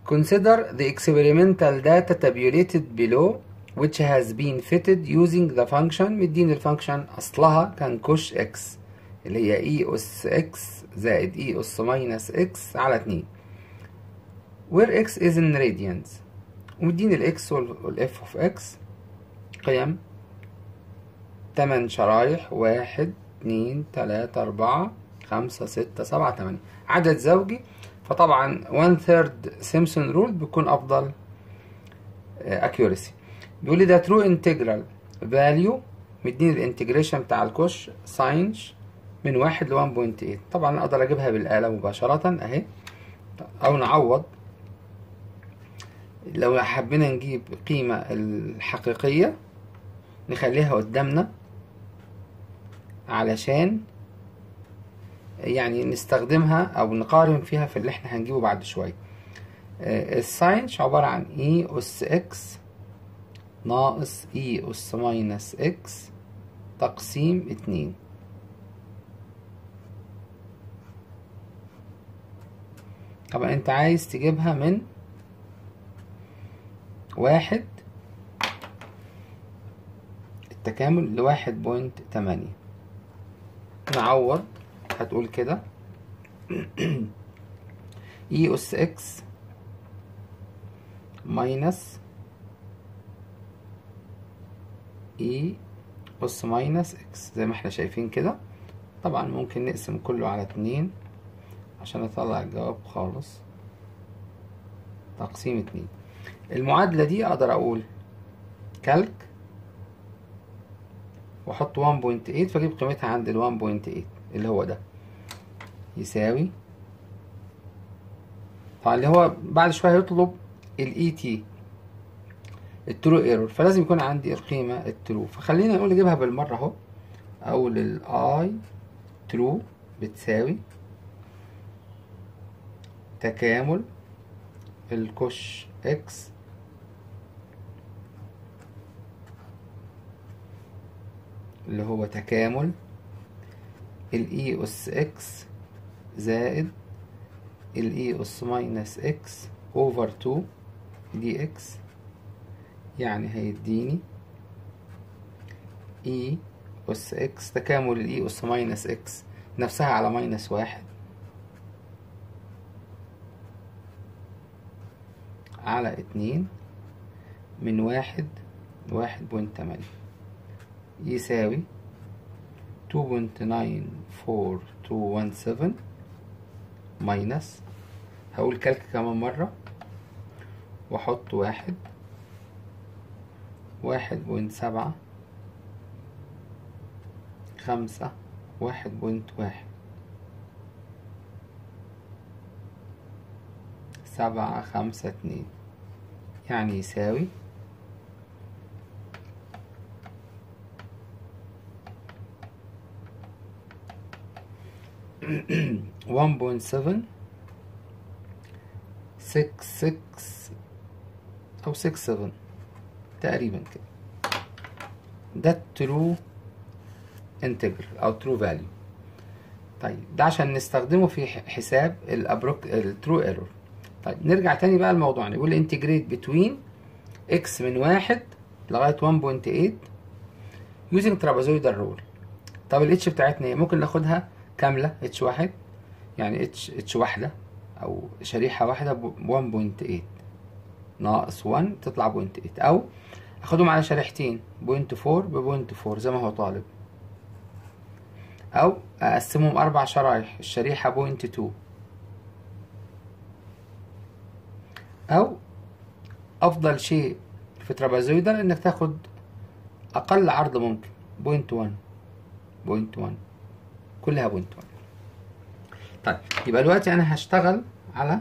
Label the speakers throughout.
Speaker 1: Consider the experimental data tabulated below which has been fitted using the function مدين الفانكشن أصلها كان كوش x اللي هي e أس x زائد e أس ماينس x على 2 where x is in radians ومدين ال x وال f of x قيم 8 شرايح واحد اتنين تلاتة أربعة خمسة ستة سبعة تمانية عدد زوجي فطبعا 1 third سيمسون رول بيكون أفضل accuracy بيقول لي ده ترو انتجرال فاليو مديني الانتجريشن بتاع الكوش ساينش من واحد ل 1.8 طبعا اقدر اجيبها بالآلة مباشرة اهي او نعوض لو حبينا نجيب قيمة الحقيقية نخليها قدامنا علشان يعني نستخدمها او نقارن فيها في اللي احنا هنجيبه بعد شوية الساينش عبارة عن اي اس اكس ناقص اي اس ماينس اكس تقسيم اتنين طبعا انت عايز تجيبها من واحد التكامل لواحد بوينت تمانية نعوض هتقول كده اي اس اكس ماينس اي اس ماينس اكس زي ما احنا شايفين كده طبعا ممكن نقسم كله على اتنين عشان اطلع الجواب خالص تقسيم اتنين المعادلة دي اقدر اقول كالك واحط 1.8 فاجيب قيمتها عند ال 1.8 اللي هو ده يساوي طبعا اللي هو بعد شوية هيطلب الاي تي الترو ايرور فلازم يكون عندي القيمة الترو فخلينا نقول اجيبها بالمرة اهو اقول الاي ترو بتساوي تكامل الكوش اكس اللي هو تكامل الاي اس اكس زائد الاي اس ماينس اكس اوفر 2 دي اكس يعني هيديني اي اس اكس تكامل الاي اس ماينس اكس نفسها على ماينس واحد على اتنين من واحد لواحد بوينت تمانية يساوي تو بوينت ناين فور تو وان سفن ماينس هقول كالك كمان مرة واحط واحد واحد بوينت سبعة خمسة واحد بوينت واحد سبعة خمسة اتنين يعني يساوي one point seven six six أو six seven تقريبا كده ده الترو انتجرال او ترو فاليو طيب ده عشان نستخدمه في حساب الابروك الترو ايرور طيب نرجع تاني بقى لموضوعنا يقول انتجريت بتوين اكس من واحد لغايه 1.8 using trapezoidal rule طب الاتش بتاعتنا ايه ممكن ناخدها كامله اتش واحد يعني اتش اتش واحده او شريحه واحده ب 1.8 ناقص 1 تطلع بوينت 8 او اخدهم على شريحتين بوينت 4 بوينت 4 زي ما هو طالب او اقسمهم اربع شرايح الشريحه بوينت 2 او افضل شيء في ترابازويدال انك تاخد اقل عرض ممكن بوينت 1 بوينت 1 كلها بوينت 1 طيب يبقى دلوقتي انا هشتغل على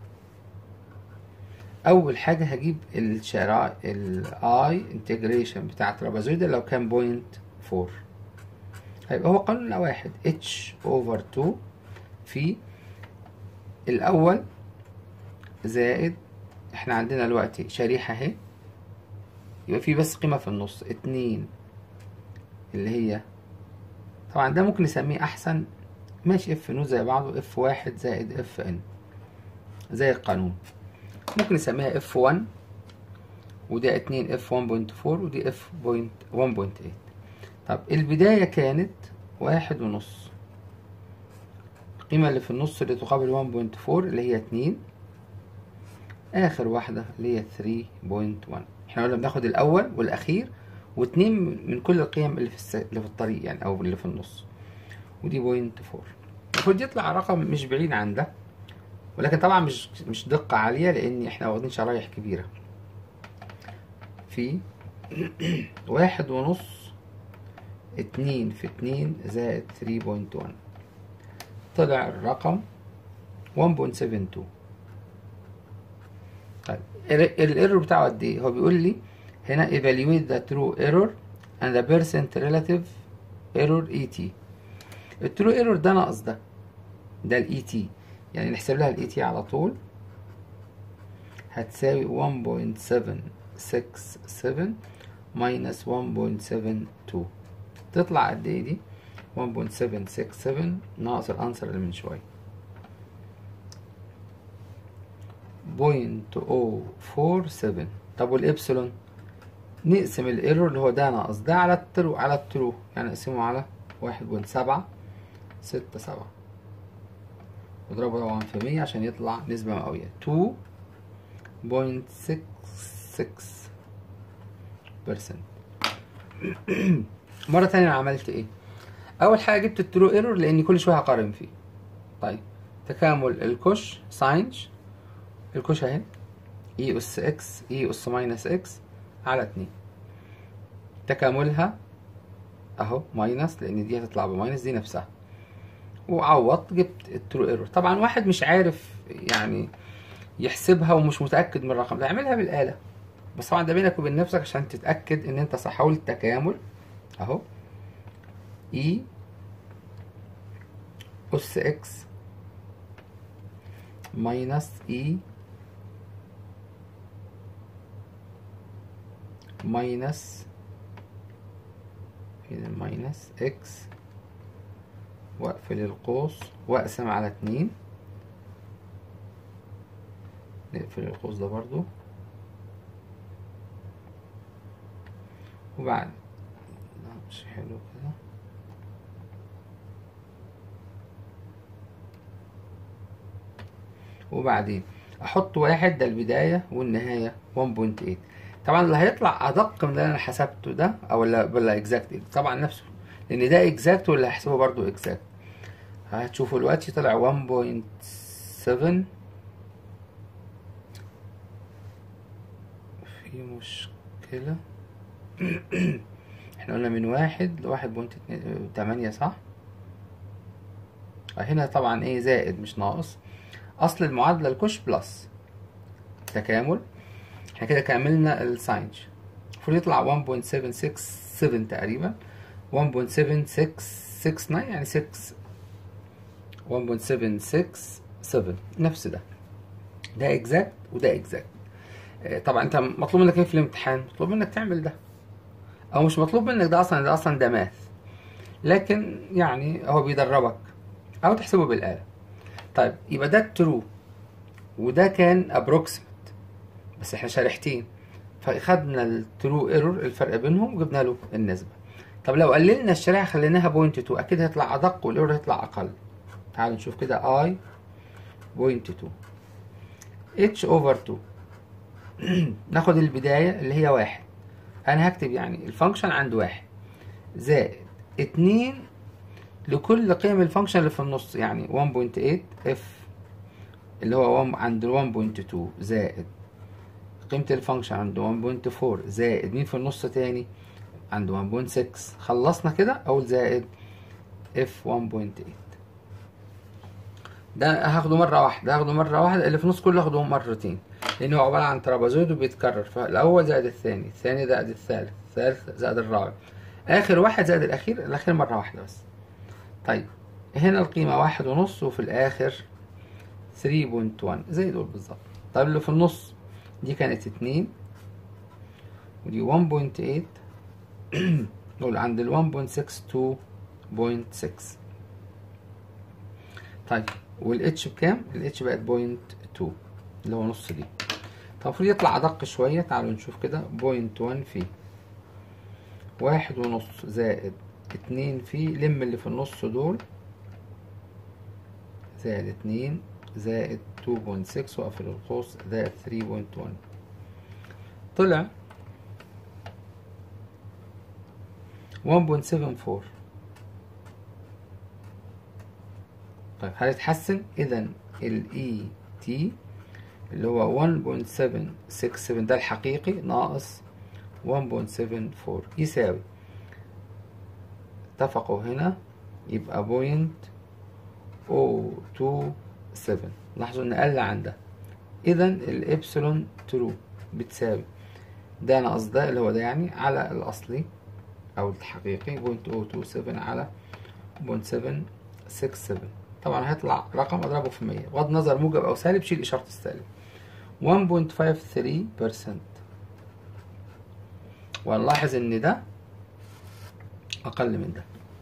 Speaker 1: اول حاجه هجيب الشراء الاي انتجريشن بتاع ترابازويدال لو كان بوينت 4 هيبقى هو قانون واحد اتش اوفر 2 في الاول زائد احنا عندنا دلوقتي شريحة اهي يبقى في بس قيمة في النص اتنين اللي هي طبعا ده ممكن نسميه احسن ماشي اف نو زي بعضه اف واحد زائد اف ان زي القانون ممكن نسميها اف 1 وده 2 اف 1.4 ودي اف 1.8 طب البداية كانت واحد ونص القيمة اللي في النص اللي تقابل 1.4 اللي هي 2 آخر واحدة اللي هي 3.1 احنا قلنا بناخد الأول والأخير واتنين من كل القيم اللي في الس... اللي في الطريق يعني أو اللي في النص ودي بوينت 4 المفروض يطلع رقم مش بعيد عن ده ولكن طبعا مش مش دقة عالية لأن احنا واخدين شرايح كبيرة في واحد ونص اتنين في اتنين زائد 3.1 طلع الرقم 1.72 طيب الايرور بتاعه قد ايه هو بيقول لي هنا evaluate the true error and the percent relative error ET الترو ايرور ده ناقص ده ده الاي تي يعني نحسب لها الاي تي على طول هتساوي 1.767 minus 1.72 تطلع قد ايه دي 1.767 ناقص الانسر اللي من شويه 0.047 طب والابسلون نقسم الايرور اللي هو ده ناقص ده على الترو على الترو يعني نقسمه على واحد بوينت سبعة ستة سبعة واضربه طبعا في مية عشان يطلع نسبة مئوية تو بوينت سكس سكس بيرسنت مرة تانية أنا عملت ايه أول حاجة جبت الترو ايرور لأني كل شوية هقارن فيه طيب تكامل الكوش ساينج الكوش اهي اي اس اكس اي اس ماينس اكس على اتنين تكاملها اهو ماينس لان دي هتطلع بماينس دي نفسها وعوضت جبت الترو ايرور طبعا واحد مش عارف يعني يحسبها ومش متاكد من الرقم ده اعملها بالاله بس طبعا ده بينك وبين نفسك عشان تتاكد ان انت صح حاول التكامل اهو اي اس اكس ماينس اي ماينس هنا ماينس اكس واقفل القوس واقسم على اتنين نقفل القوس ده برضو وبعد لا مش حلو كده وبعدين احط واحد ده البداية والنهاية 1.8 طبعا اللي هيطلع ادق من اللي انا حسبته ده او ولا ولا اكزاكت طبعا نفسه لان ده اكزاكت واللي هحسبه برضو اكزاكت هتشوفوا دلوقتي طلع 1.7 في مشكلة احنا قلنا من واحد لواحد بوينت تمانية صح هنا طبعا ايه زائد مش ناقص اصل المعادلة الكوش بلس تكامل احنا كده كملنا الساينج المفروض يطلع 1.767 تقريبا 1.7669 يعني 6 1.767 نفس ده ده اكزاكت وده اكزاكت طبعا انت مطلوب منك ايه في الامتحان مطلوب منك تعمل ده او مش مطلوب منك ده اصلا ده اصلا ده ماث لكن يعني هو بيدربك او تحسبه بالاله طيب يبقى ده الترو وده كان ابروكسيمت بس احنا شارحتين فاخدنا الترو ايرور الفرق بينهم وجبنا له النسبه طب لو قللنا الشريحه خليناها بوينت 2 اكيد هيطلع ادق والايرور هيطلع اقل تعالوا نشوف كده اي بوينت 2 اتش اوفر 2 ناخد البدايه اللي هي واحد انا هكتب يعني الفانكشن عند واحد زائد اتنين لكل قيم الفانكشن اللي في النص يعني 1.8 اف اللي هو عند 1.2 زائد قيمة الفانكشن عند 1.4 زائد مين في النص تاني عند 1.6 خلصنا كده اقول زائد اف 1.8 ده هاخده مرة واحدة هاخده مرة واحدة اللي في النص كله هاخده مرتين لأن هو عبارة عن ترابازويد وبيتكرر فالأول زائد الثاني الثاني زائد الثالث الثالث زائد الرابع آخر واحد زائد الأخير الأخير مرة واحدة بس طيب هنا القيمة واحد ونص وفي الآخر 3.1 زي دول بالظبط طيب اللي في النص دي كانت اتنين ودي 1.8 نقول عند ال 1.62.6 طيب والاتش بكام؟ الاتش بقت بوينت 2 اللي هو نص دي طب المفروض يطلع أدق شوية تعالوا نشوف كده بوينت وان في واحد ونص زائد اتنين في لم اللي في النص دول زائد اتنين زائد تو بوينت سكس وأقفل القوس زائد ثري بوينت وان طلع 1.74 طيب هنتحسن اذا الاي تي اللي هو 1.767 ده الحقيقي ناقص 1.74 يساوي اتفقوا هنا يبقى بوينت او تو سفن لاحظوا ان قل عن ده اذا الابسلون ترو بتساوي ده ناقص ده اللي هو ده يعني على الاصلي او الحقيقي بوينت او تو سفن على بوينت سفن سكس سفن طبعا هيطلع رقم اضربه في مية بغض النظر موجب او سالب شيل اشارة السالب 1.53% ونلاحظ ان ده اقل من ده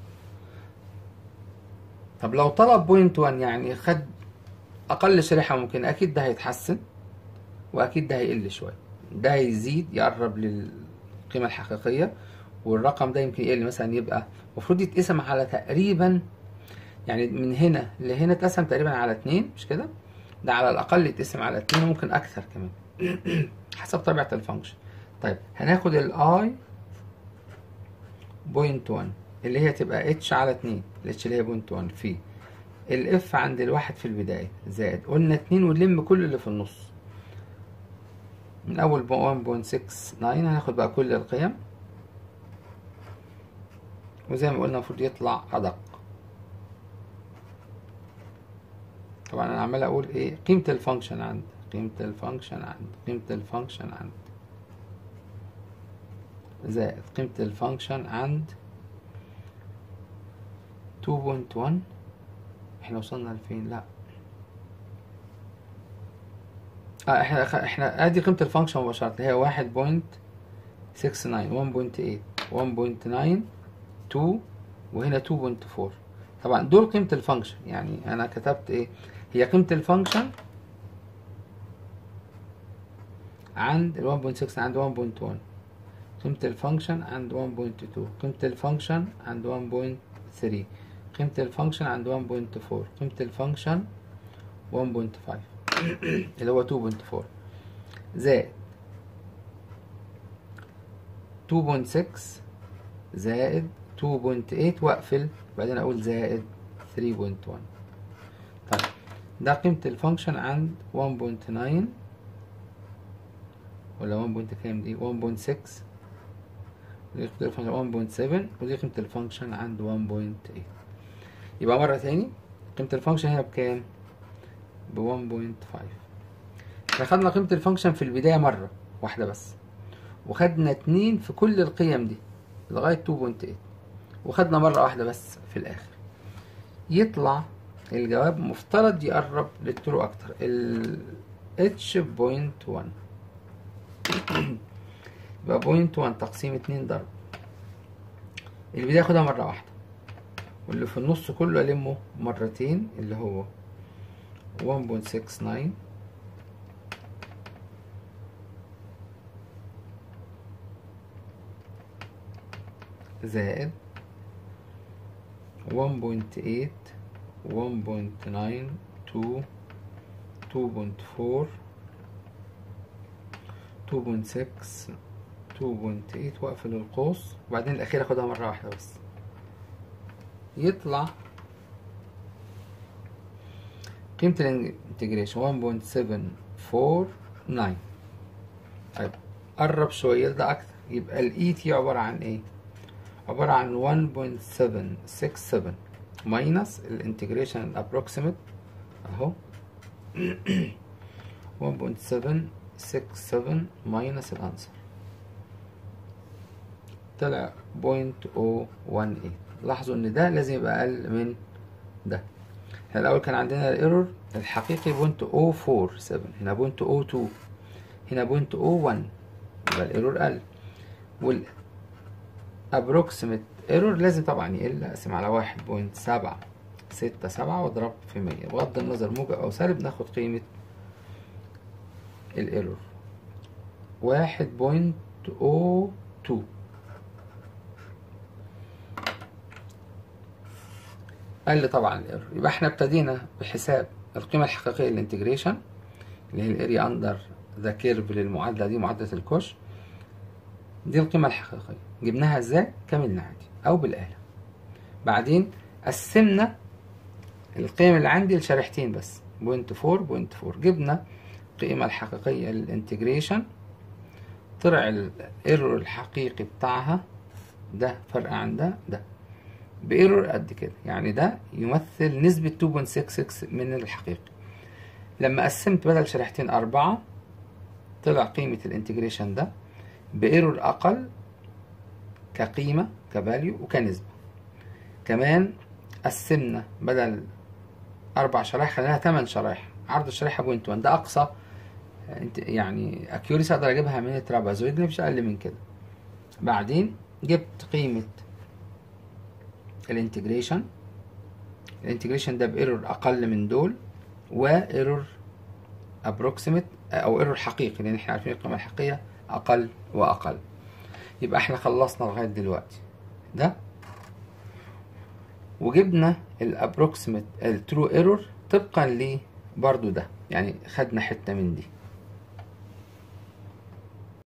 Speaker 1: طب لو طلب بوينت 1 يعني خد اقل شريحة ممكن اكيد ده هيتحسن واكيد ده هيقل شوية ده هيزيد يقرب للقيمة الحقيقية والرقم ده يمكن يقل مثلا يبقى المفروض يتقسم على تقريبا يعني من هنا لهنا اتقسم تقريبا على اتنين مش كده ده على الاقل يتقسم على اتنين وممكن اكثر كمان حسب طبيعة الفانكشن طيب هناخد الاي بوينت 1 اللي هي تبقى اتش على اتنين الاتش اللي هي بوينت 1 في الاف عند الواحد في البداية زائد قلنا اتنين ونلم كل اللي في النص من اول 1.69 هناخد بقى كل القيم وزي ما قلنا المفروض يطلع ادق طبعا انا عمال اقول ايه قيمة الفانكشن عند قيمة الفانكشن عند قيمة الفانكشن عند زائد قيمة الفانكشن عند 2.1 احنا وصلنا لفين لا اه احنا احنا ادي قيمة الفانكشن مباشرة هي واحد بوينت سكس ناين ون بوينت ايت ون بوينت ناين تو وهنا تو بوينت فور طبعا دول قيمة الفانكشن يعني انا كتبت ايه هي قيمة الفانكشن عند ال 1.6 عند 1.1 قيمة الفانكشن عند 1.2 قيمة الفانكشن عند 1.3 قيمة الفانكشن عند 1.4 قيمة الفانكشن 1.5 اللي هو 2.4 زائد 2.6 زائد 2.8 واقفل بعدين اقول زائد 3.1 طيب ده قيمة الفانكشن عند 1.9 ولا 1. كام دي 1.6 ودي قيمة الفانكشن 1.7 ودي قيمة الفانكشن عند 1.8 يبقى مرة تاني قيمة الفانكشن هنا بكام؟ ب 1.5 احنا خدنا قيمة الفانكشن في البداية مرة واحدة بس وخدنا اتنين في كل القيم دي لغاية 2.8 وخدنا مرة واحدة بس في الآخر يطلع الجواب مفترض يقرب للترو أكتر ال h بوينت 1 يبقى بوينت 1 تقسيم اتنين ضرب البداية ياخدها مرة واحدة واللي في النص كله ألمه مرتين اللي هو 1.69 زائد 1.8 1.9 2 2.4 2.6 2.8 واقفل القوس وبعدين الأخير أخدها مرة واحدة بس يطلع قيمة الانتجريشن 1.749 طيب قرب شوية ده أكتر يبقى الإي تي عبارة عن إيه؟ عبارة عن 1.767 ماينس الانتجريشن الابروكسيمت اهو 1.767 ماينس الانسر طلع 0.018 لاحظوا ان ده لازم يبقى اقل من ده احنا الاول كان عندنا الايرور الحقيقي 0.047 هنا 0.02 هنا 0.01 يبقى الايرور قل وال approximate ايرور لازم طبعا يقل اقسم على واحد بوينت سبعة ستة سبعة واضرب في مية بغض النظر موجب او سالب ناخد قيمة الايرور واحد بوينت او تو قال لي طبعا الايرور يبقى احنا ابتدينا بحساب القيمة الحقيقية للانتجريشن اللي هي الاريا اندر ذا كيرف للمعادلة دي معادلة الكوش دي القيمة الحقيقية جبناها ازاي؟ كملناها دي او بالآلة بعدين قسمنا القيم اللي عندي لشريحتين بس بوينت فور بوينت فور جبنا القيمة الحقيقية للانتجريشن طلع الايرور الحقيقي بتاعها ده فرق عن ده ده بايرور قد كده يعني ده يمثل نسبة 2.66 من الحقيقي لما قسمت بدل شريحتين أربعة طلع قيمة الانتجريشن ده بايرور أقل كقيمة كفاليو وكنسبة كمان قسمنا بدل أربع شرايح خليناها تمن شرايح عرض الشريحة بوينت 1 ده أقصى انت يعني اكيوريسي اقدر اجيبها من الترابازويد مش اقل من كده بعدين جبت قيمة الانتجريشن الانتجريشن ده بايرور اقل من دول وايرور ابروكسيمت او ايرور حقيقي لان احنا عارفين القيمة الحقيقية اقل واقل يبقى احنا خلصنا لغاية دلوقتي ده وجبنا الابروكسيمت الترو ايرور طبقا ل برضو ده يعني خدنا حتة من دي